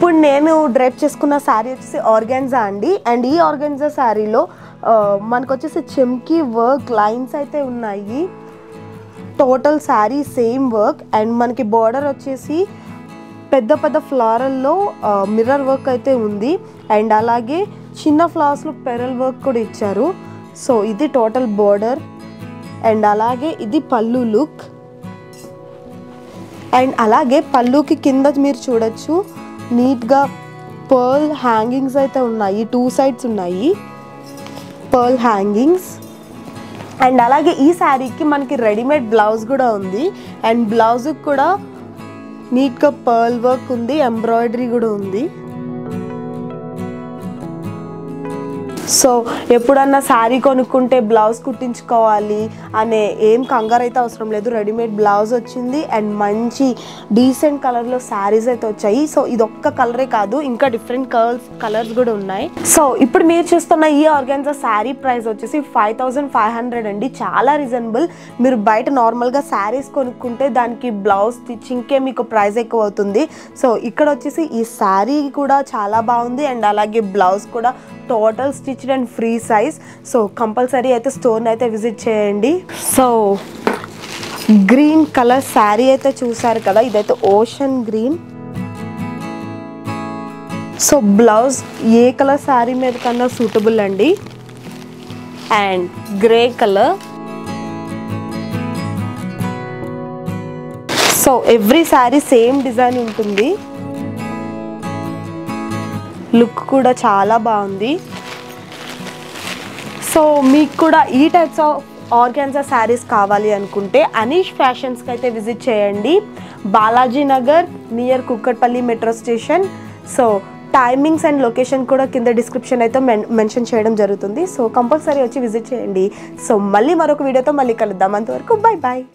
ఇప్పుడు నేను డ్రైప్ చేసుకున్న శారీ వచ్చేసి ఆర్గాన్జా అండి అండ్ ఈ ఆర్గాన్జా శారీలో మనకు వచ్చేసి చెమ్కి వర్క్ లైన్స్ అయితే ఉన్నాయి total sari same work and మనకి బార్డర్ వచ్చేసి పెద్ద పెద్ద ఫ్లారల్లో మిర్రర్ వర్క్ అయితే ఉంది అండ్ అలాగే చిన్న ఫ్లవర్స్లో పెరల్ వర్క్ కూడా ఇచ్చారు సో ఇది టోటల్ బార్డర్ అండ్ అలాగే ఇది పళ్ళు లుక్ అండ్ అలాగే పళ్ళుకి కింద మీరు చూడొచ్చు నీట్గా పర్ల్ హ్యాంగింగ్స్ అయితే ఉన్నాయి టూ సైడ్స్ ఉన్నాయి పర్ల్ హ్యాంగింగ్స్ అండ్ అలాగే ఈ శారీకి మనకి రెడీమేడ్ బ్లౌజ్ కూడా ఉంది అండ్ బ్లౌజ్కి కూడా నీట్గా పర్ల్ వర్క్ ఉంది ఎంబ్రాయిడరీ కూడా ఉంది సో ఎప్పుడన్నా శారీ కొనుక్కుంటే బ్లౌజ్ కుట్టించుకోవాలి అనే ఏం కంగారు అయితే అవసరం లేదు రెడీమేడ్ బ్లౌజ్ వచ్చింది అండ్ మంచి డీసెంట్ కలర్లో శారీస్ అయితే వచ్చాయి సో ఇది ఒక్క కలరే కాదు ఇంకా డిఫరెంట్ కలర్స్ కలర్స్ కూడా ఉన్నాయి సో ఇప్పుడు మీరు చూస్తున్న ఈ ఆర్గాన్జా శారీ ప్రైస్ వచ్చేసి ఫైవ్ థౌజండ్ ఫైవ్ హండ్రెడ్ అండి చాలా రీజనబుల్ మీరు బయట నార్మల్గా శారీస్ కొనుక్కుంటే దానికి బ్లౌజ్ స్టిచ్చింగ్కే మీకు ప్రైస్ ఎక్కువ అవుతుంది సో ఇక్కడ వచ్చేసి ఈ శారీ కూడా చాలా బాగుంది అండ్ అలాగే బ్లౌజ్ కూడా total stitched and free size so compulsory అయితే స్టోర్ని అయితే విజిట్ చేయండి సో గ్రీన్ కలర్ శారీ అయితే చూసారు కదా ఇదైతే ఓషన్ గ్రీన్ సో బ్లౌజ్ ఏ కలర్ శారీ మీద కన్నా సూటబుల్ అండి and grey colour so every sari same design ఉంటుంది లుక్ కూడా చాలా బాగుంది సో మీకు కూడా ఈ టైప్స్ ఆఫ్ ఆర్గాన్జా శారీస్ కావాలి అనుకుంటే అనీష్ ఫ్యాషన్స్కి అయితే విజిట్ చేయండి Balaji Nagar near Kukatpally metro station so timings and location కూడా కింద డిస్క్రిప్షన్ అయితే మెన్ మెన్షన్ చేయడం జరుగుతుంది సో కంపల్సరీ వచ్చి విజిట్ చేయండి సో మళ్ళీ మరొక వీడియోతో మళ్ళీ కలుద్దాం అంతవరకు బాయ్ బాయ్